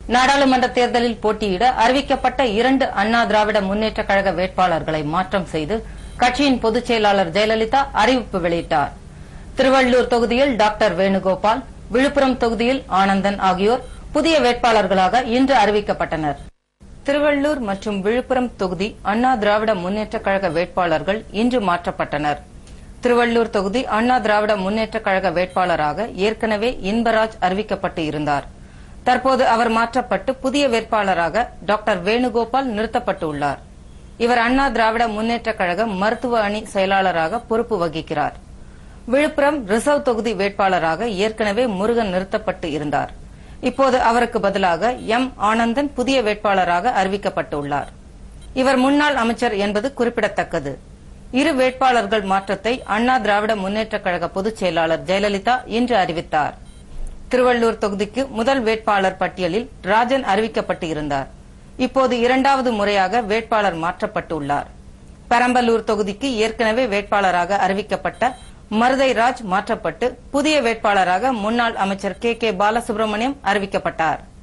நாடாளுமன்ற தேர்தலில் போட்டியிட அறிவிக்கப்பட்ட இரண்டு அண்ணா திராவிட முன்னேற்ற கழக வேட்பாளர்களை மாற்றம் செய்து கட்சியின் பொதுச் செயலாளர் ஜெயலலிதா அறிவிப்பு வெளியிட்டார் திருவள்ளூர் தொகுதியில் டாக்டர் வேணுகோபால் விழுப்புரம் தொகுதியில் ஆனந்தன் ஆகியோர் புதிய வேட்பாளர்களாக இன்று அறிவிக்கப்பட்டனர் திருவள்ளூர் மற்றும் விழுப்புரம் தொகுதி அண்ணா திராவிட முன்னேற்ற கழக வேட்பாளர்கள் இன்று மாற்றப்பட்டனர் திருவள்ளூர் தொகுதி அண்ணா திராவிட முன்னேற்ற கழக வேட்பாளராக ஏற்கனவே இன்பராஜ் அறிவிக்கப்பட்டு இருந்தார் தற்போது அவர் மாற்றப்பட்டு புதிய வேட்பாளராக டாக்டர் வேணுகோபால் நிறுத்தப்பட்டுள்ளார் இவர் அண்ணா திராவிட முன்னேற்ற கழக மருத்துவ அணி செயலாளராக பொறுப்பு வகிக்கிறார் விழுப்புரம் ரிசர்வ் தொகுதி வேட்பாளராக ஏற்கனவே முருகன் நிறுத்தப்பட்டு இருந்தார் இப்போது அவருக்கு பதிலாக எம் ஆனந்தன் புதிய வேட்பாளராக அறிவிக்கப்பட்டுள்ளார் இவர் முன்னாள் அமைச்சர் என்பது குறிப்பிடத்தக்கது இரு வேட்பாளர்கள் மாற்றத்தை அண்ணா திராவிட முன்னேற்ற கழக பொதுச் செயலாளர் ஜெயலலிதா இன்று அறிவித்தார் திருவள்ளூர் தொகுதிக்கு முதல் வேட்பாளர் பட்டியலில் ராஜன் அறிவிக்கப்பட்டு இருந்தார் இப்போது இரண்டாவது முறையாக வேட்பாளர் மாற்றப்பட்டுள்ளார் பெரம்பலூர் தொகுதிக்கு ஏற்கனவே வேட்பாளராக அறிவிக்கப்பட்ட மருதை ராஜ் மாற்றப்பட்டு புதிய வேட்பாளராக முன்னாள் அமைச்சர் கே கே பாலசுப்ரமணியம் அறிவிக்கப்பட்டார்